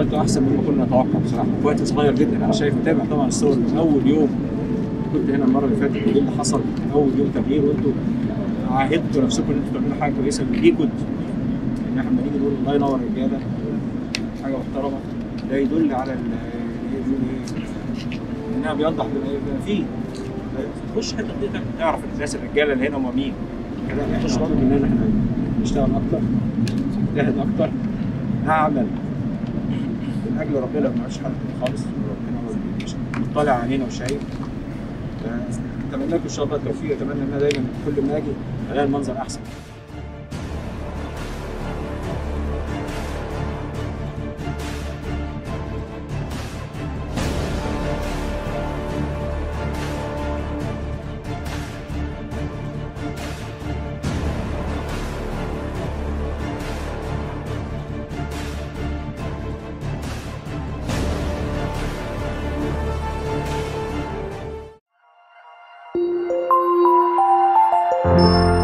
عملته احسن مما كنا نتوقع بصراحه في وقت صغير جدا انا شايف متابع طبعا الصور من اول يوم كنت هنا المره اللي فاتت وايه اللي حصل من اول يوم تغيير وانتوا عاهدتوا نفسكم ان انتوا تعملوا حاجه كويسه ليكوا ان احنا لما نيجي نقول الله ينور الرجاله حاجه محترمه ده يدل على ال يقول ايه انها بيوضح بما فيه تخش حته دي تعرف الناس الرجاله اللي هنا هم مين كده يخش برضه مننا احنا نشتغل اكتر نجتهد اكتر نعمل من اجل ربنا ما نعملش حد خالص ربنا هو اللي مطلع علينا وشايف اتمنى لكم ان شاء الله التوفيق اتمنى ان انا دايما كل ما اجي الاقي المنظر احسن thank you